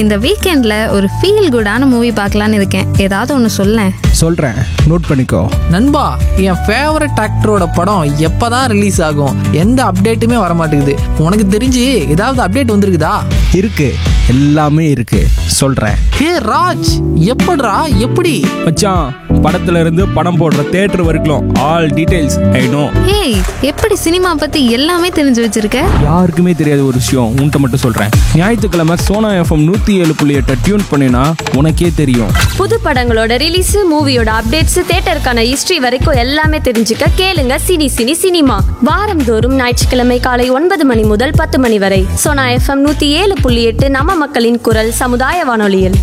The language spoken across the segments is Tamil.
இந்த வீக்கெண்டில் ஒரு ஃபீல் குடான மூவி பார்க்கலான்னு இருக்கேன் ஏதாவது ஒன்று சொல்லேன் சொல்கிறேன் நோட் பண்ணிக்கோ நண்பா என் ஃபேவரட் ஆக்டரோட படம் எப்பதான் ரிலீஸ் ஆகும் எந்த அப்டேட்டுமே வர மாட்டேங்குது உனக்கு தெரிஞ்சு ஏதாவது அப்டேட் வந்திருக்குதா இருக்கு எல்லாமே இருக்கு சொல்கிறேன் ஹே ராஜ் எப்படிடா எப்படி மச்சான் படத்துல இருந்து படம் போடுற தேட்டர் வரைக்கும் ஆல் டீடைல்ஸ் ஐ நோ ஏய் எப்படி சினிமா பற்றி எல்லாமே தெரிஞ்சு வச்சிருக்க யாருக்குமே தெரியாத ஒரு விஷயம் உன்கிட்ட மட்டும் சொல்கிறேன் ஞாயிற்றுக்கிழமை சோனா எஃப்எம் நூற்றி ஏழு புள்ளி எட்டை டியூன் பண்ணினா உனக்கே தெரியும் புது படங்களோட ரிலீஸ் மூவியோட அப்டேட்ஸ் தியேட்டருக்கான ஹிஸ்டரி வரைக்கும் எல்லாமே தெரிஞ்சுக்க கேளுங்க சினி சினி சினிமா வாரந்தோறும் ஞாயிற்றுக்கிழமை காலை ஒன்பது மணி முதல் பத்து மணி வரை சோனா எஃப்எம் நூத்தி ஏழு புள்ளி எட்டு நம்ம மக்களின் குரல் சமுதாய வானொலியில்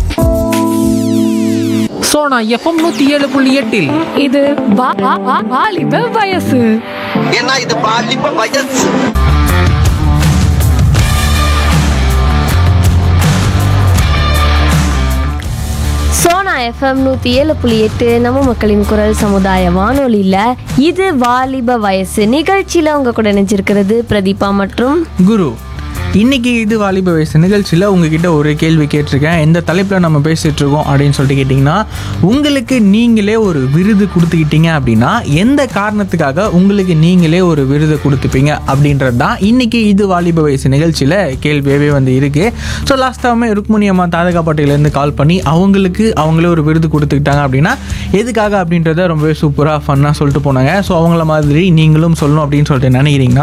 ஸோ நான் எஃப்எம் நூற்றி ஏழு புள்ளி எட்டில் இது வா- வா- வா- வாலிப வயசு ஏன்னா இது பாலிப்ப வயசு சோனா எஃப்எம் நூத்தி ஏழு புள்ளி எட்டு நம்ம மக்களின் குரல் சமுதாய வானொலியில இது வாலிப வயசு நிகழ்ச்சியில உங்க கூட நினைச்சிருக்கிறது பிரதீபா மற்றும் குரு இன்னைக்கு இது வாலிப வயசு நிகழ்ச்சியில் உங்ககிட்ட ஒரு கேள்வி கேட்டிருக்கேன் எந்த தலைப்பில் நம்ம பேசிகிட்டு இருக்கோம் அப்படின்னு சொல்லிட்டு கேட்டிங்கன்னா உங்களுக்கு நீங்களே ஒரு விருது கொடுத்துக்கிட்டீங்க அப்படின்னா எந்த காரணத்துக்காக உங்களுக்கு நீங்களே ஒரு விருது கொடுத்துப்பீங்க அப்படின்றது தான் இன்னைக்கு இது வாலிப வயசு நிகழ்ச்சியில் கேள்வியாகவே வந்து இருக்குது ஸோ லாஸ்ட் டைமே ருக்மணி அம்மா தாதகா பாட்டிலேருந்து கால் பண்ணி அவங்களுக்கு அவங்களே ஒரு விருது கொடுத்துக்கிட்டாங்க அப்படின்னா எதுக்காக அப்படின்றத ரொம்பவே சூப்பராக ஃபன்னாக சொல்லிட்டு போனாங்க ஸோ அவங்கள மாதிரி நீங்களும் சொல்லணும் அப்படின்னு சொல்லிட்டு நினைக்கிறீங்கன்னா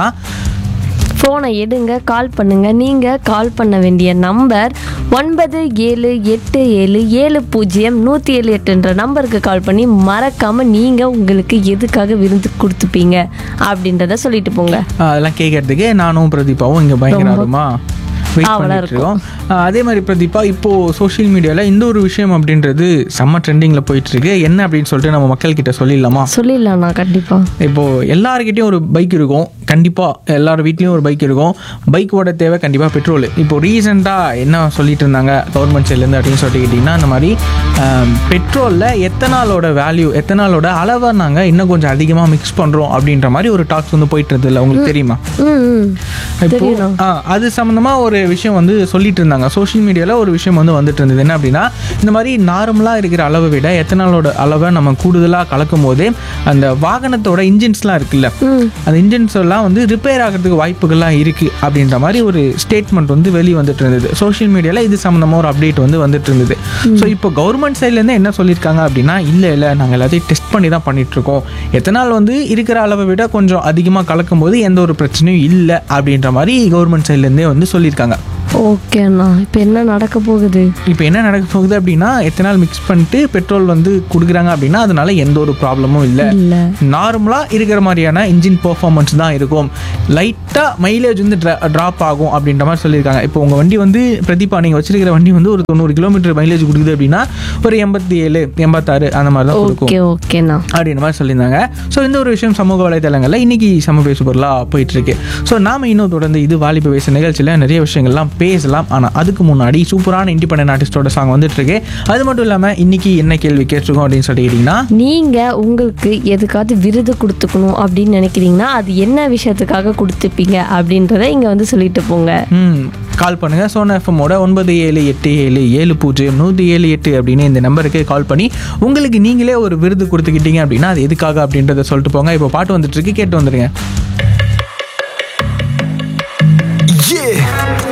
ஃபோனை எடுங்க கால் பண்ணுங்க நீங்க கால் பண்ண வேண்டிய நம்பர் ஒன்பது ஏழு எட்டு ஏழு ஏழு பூஜ்ஜியம் நூற்றி ஏழு எட்டுன்ற நம்பருக்கு கால் பண்ணி மறக்காம நீங்க உங்களுக்கு எதுக்காக விருந்து கொடுத்துப்பீங்க அப்படின்றத சொல்லிட்டு போங்க ஆஹ் அதெல்லாம் கேட்கறதுக்கு நானும் பிரதீபாவும் இங்கே பயங்கர ஆர்வமா வெயிட் ஆவலா பண்ணிட்டு இருக்கோம் ஆஹ் அதே மாதிரி பிரதீபா இப்போ சோஷியல் மீடியாவில் இந்த ஒரு விஷயம் அப்படின்றது செம்ம ட்ரெண்டிங்கில் போயிட்டு இருக்கு என்ன அப்படின்னு சொல்லிட்டு நம்ம மக்கள் கிட்ட சொல்லிடலாமா சொல்லிடலாம்ண்ணா கண்டிப்பா இப்போ எல்லாருக்கிட்டையும் ஒரு பைக் இருக்கும் கண்டிப்பாக எல்லார் வீட்லேயும் ஒரு பைக் இருக்கும் பைக்கோட தேவை கண்டிப்பாக பெட்ரோல் இப்போ ரீசெண்டாக என்ன சொல்லிட்டு இருந்தாங்க கவர்மெண்ட் சைட்லேருந்து அப்படின்னு சொல்லிட்டு கேட்டிங்கன்னா இந்த மாதிரி பெட்ரோலில் எத்தனாலோட வேல்யூ எத்தனாலோட அளவை நாங்கள் இன்னும் கொஞ்சம் அதிகமாக மிக்ஸ் பண்ணுறோம் அப்படின்ற மாதிரி ஒரு டாக்ஸ் வந்து போயிட்டு இருந்ததுல உங்களுக்கு தெரியுமா ம் ம் இப்போ தெரியும். ஆ, அது சம்மந்தமா ஒரு விஷயம் வந்து சொல்லிட்டு இருந்தாங்க சோஷியல் மீடியாவில் ஒரு விஷயம் வந்து வந்துட்டு இருந்தது என்ன அப்படின்னா இந்த மாதிரி நார்மலாக இருக்கிற அளவை விட எத்தனாலோட அளவை நம்ம கூடுதலாக கலக்கும் போதே அந்த வாகனத்தோட இன்ஜின்ஸ்லாம் இருக்குல்ல அந்த இன்ஜின்ஸ் எல்லாம் வந்து ரிப்பேர் ஆகிறதுக்கு வாய்ப்புகள்லாம் இருக்குது அப்படின்ற மாதிரி ஒரு ஸ்டேட்மெண்ட் வந்து வெளியே வந்துட்டு இருந்தது சோஷியல் மீடியாவில் இது சம்மந்தமாக ஒரு அப்டேட் வந்து வந்துட்டு இருந்தது ஸோ இப்போ கவர்மெண்ட் சைட்லேருந்து என்ன சொல்லியிருக்காங்க அப்படின்னா இல்லை இல்லை நாங்கள் எல்லாத்தையும் டெஸ்ட் பண்ணி தான் பண்ணிட்டு இருக்கோம் எத்தனால் வந்து இருக்கிற அளவை விட கொஞ்சம் அதிகமாக கலக்கும் போது எந்த ஒரு பிரச்சனையும் இல்லை அப்படின்ற மாதிரி கவர்மெண்ட் சைட்லேருந்தே வந்து சொல்லியிருக்காங்க ஓகேண்ணா இப்போ என்ன நடக்க போகுது இப்போ என்ன நடக்க போகுது அப்படின்னா எத்தனால் மிக்ஸ் பண்ணிட்டு பெட்ரோல் வந்து கொடுக்குறாங்க அப்படின்னா அதனால எந்த ஒரு ப்ராப்ளமும் இல்லை இல்லை நார்மலாக இருக்கிற மாதிரியான இன்ஜின் பெர்ஃபார்மன்ஸ் தான் இருக்கும் லைட்டாக மைலேஜ் வந்து ட்ராப் ஆகும் அப்படின்ற மாதிரி சொல்லியிருக்காங்க இப்போ உங்கள் வண்டி வந்து பிரதீபா நீங்கள் வச்சிருக்கிற வண்டி வந்து ஒரு தொண்ணூறு கிலோமீட்டர் மைலேஜ் கொடுக்குது அப்படின்னா ஒரு எண்பத்தி ஏழு எண்பத்தாறு அந்த மாதிரி தான் கொடுக்கும் ஓகே ஓகேண்ணா அப்படின்ற மாதிரி சொல்லியிருந்தாங்க ஸோ இந்த ஒரு விஷயம் சமூக வலைதளங்களில் இன்னைக்கு சம பேசு பொருளாக போயிட்டு இருக்கு ஸோ நாம இன்னும் தொடர்ந்து இது வாலிப வயசு நிகழ்ச்சியில் நிறைய விஷயங்கள்லாம் பேசலாம் ஆனால் அதுக்கு முன்னாடி சூப்பரான இண்டிபெண்டன்ட் ஆர்டிஸ்டோட சாங் வந்துட்டு இருக்கு அது மட்டும் இல்லாமல் இன்னைக்கு என்ன கேள்வி கேட்டிருக்கோம் அப்படின்னு சொல்லி கேட்டிங்கன்னா நீங்க உங்களுக்கு எதுக்காவது விருது கொடுத்துக்கணும் அப்படின்னு நினைக்கிறீங்கன்னா அது என்ன விஷயத்துக்காக கொடுத்துப்பீங்க அப்படின்றத இங்க வந்து சொல்லிட்டு போங்க ம் கால் பண்ணுங்க சோனா எஃப்எம்மோட ஒன்பது ஏழு எட்டு ஏழு ஏழு பூஜ்ஜியம் நூற்றி ஏழு எட்டு அப்படின்னு இந்த நம்பருக்கு கால் பண்ணி உங்களுக்கு நீங்களே ஒரு விருது கொடுத்துக்கிட்டீங்க அப்படின்னா அது எதுக்காக அப்படின்றத சொல்லிட்டு போங்க இப்போ பாட்டு வந்துட்டு இருக்கு கேட்டு வந்துடுங்க